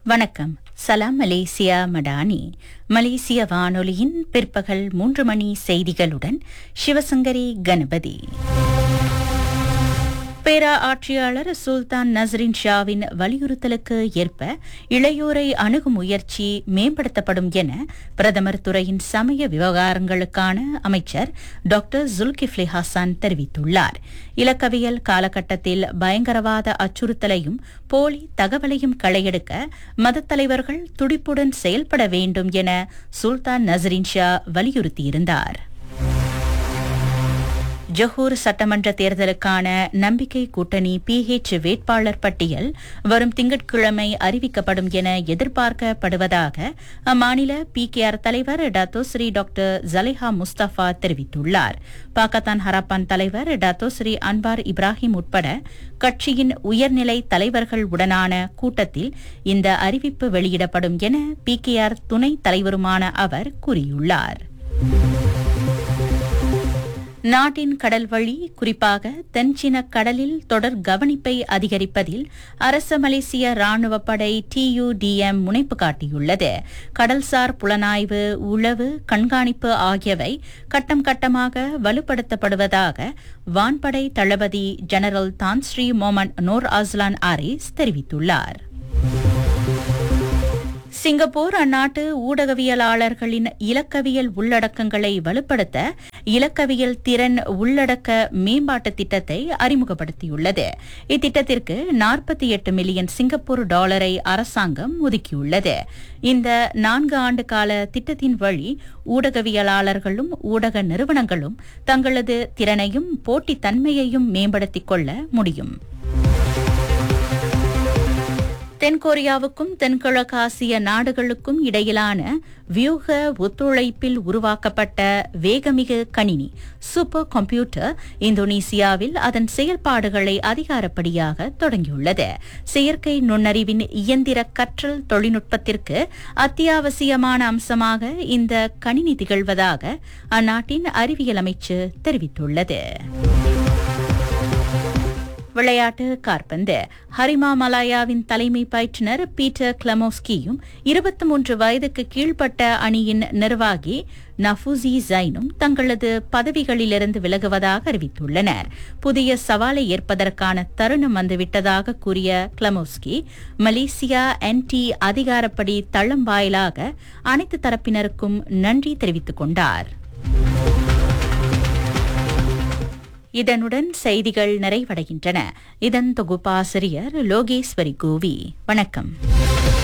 வணக்கம் சலாம் மலேசியா மடானி மலேசிய வானொலியின் பிற்பகல் மூன்று மணி செய்திகளுடன் சிவசங்கரி கணபதி பேரா ஆட்சியாளர் சுல்தான் நஸ்ரின் ஷாவின் வலியுறுத்தலுக்கு ஏற்ப இளையோரை அணுகும் முயற்சி மேம்படுத்தப்படும் என பிரதமர் துறையின் சமய விவகாரங்களுக்கான அமைச்சர் டாக்டர் ஜுல்கிஃப்லி ஹசான் தெரிவித்துள்ளார் இலக்கவியல் காலகட்டத்தில் பயங்கரவாத அச்சுறுத்தலையும் போலி தகவலையும் களையெடுக்க மதத் தலைவர்கள் துடிப்புடன் செயல்பட வேண்டும் என சுல்தான் நஸ்ரின் ஷா வலியுறுத்தியிருந்தார் ஜொஹூர் சட்டமன்ற தேர்தலுக்கான நம்பிக்கை கூட்டணி பிஹெச் வேட்பாளர் பட்டியல் வரும் திங்கட்கிழமை அறிவிக்கப்படும் என எதிர்பார்க்கப்படுவதாக அம்மாநில பிகேஆர் தலைவர் டத்தோஸ்ரீ டாக்டர் ஜலிஹா முஸ்தபா தெரிவித்துள்ளார் பாகிஸ்தான் ஹராப்பான் தலைவர் டத்தோஸ்ரீ அன்வார் இப்ராஹிம் உட்பட கட்சியின் உயர்நிலை தலைவர்கள் உடனான கூட்டத்தில் இந்த அறிவிப்பு வெளியிடப்படும் என பிகேஆர் துணைத் தலைவருமான அவர் கூறியுள்ளார் நாட்டின் கடல் வழி குறிப்பாக தென்சீன கடலில் தொடர் கவனிப்பை அதிகரிப்பதில் அரச மலேசிய ராணுவ படை டியூடிஎம் முனைப்பு காட்டியுள்ளது கடல்சார் புலனாய்வு உளவு கண்காணிப்பு ஆகியவை கட்டம் கட்டமாக வலுப்படுத்தப்படுவதாக வான்படை தளபதி general Tan Sri Mohd Norazlan Aris தெரிவித்துள்ளார் சிங்கப்பூர் அந்நாட்டு ஊடகவியலாளர்களின் இலக்கவியல் உள்ளடக்கங்களை வலுப்படுத்த இலக்கவியல் திறன் உள்ளடக்க மேம்பாட்டு திட்டத்தை அறிமுகப்படுத்தியுள்ளது இத்திட்டத்திற்கு நாற்பத்தி எட்டு மில்லியன் சிங்கப்பூர் டாலரை அரசாங்கம் ஒதுக்கியுள்ளது இந்த நான்கு ஆண்டு கால திட்டத்தின் வழி ஊடகவியலாளர்களும் ஊடக நிறுவனங்களும் தங்களது திறனையும் போட்டித்தன்மையையும் மேம்படுத்திக் கொள்ள முடியும் தென்கொரியாவுக்கும் தென்கிழக்காசிய நாடுகளுக்கும் இடையிலான வியூக ஒத்துழைப்பில் உருவாக்கப்பட்ட வேகமிகு கணினி சூப்பர் கம்ப்யூட்டர் இந்தோனேசியாவில் அதன் செயல்பாடுகளை அதிகாரப்படியாக தொடங்கியுள்ளது செயற்கை நுண்ணறிவின் இயந்திர கற்றல் தொழில்நுட்பத்திற்கு அத்தியாவசியமான அம்சமாக இந்த கணினி திகழ்வதாக அந்நாட்டின் அறிவியல் அமைச்சு தெரிவித்துள்ளது விளையாட்டு கார்பந்து ஹரிமா மலாயாவின் தலைமை பயிற்றுநர் பீட்டர் கிளமோஸ்கியும் இருபத்தி மூன்று வயதுக்கு கீழ்ப்பட்ட அணியின் நிர்வாகி நஃபூசி ஜைனும் தங்களது பதவிகளிலிருந்து விலகுவதாக அறிவித்துள்ளனர் புதிய சவாலை ஏற்பதற்கான தருணம் வந்துவிட்டதாக கூறிய கிளமோஸ்கி மலேசியா என்டி அதிகாரப்படி தளம் வாயிலாக அனைத்து தரப்பினருக்கும் நன்றி தெரிவித்துக் கொண்டார் இதனுடன் செய்திகள் நிறைவடைகின்றன இதன் தொகுப்பாசிரியர் லோகேஸ்வரி கோவி வணக்கம்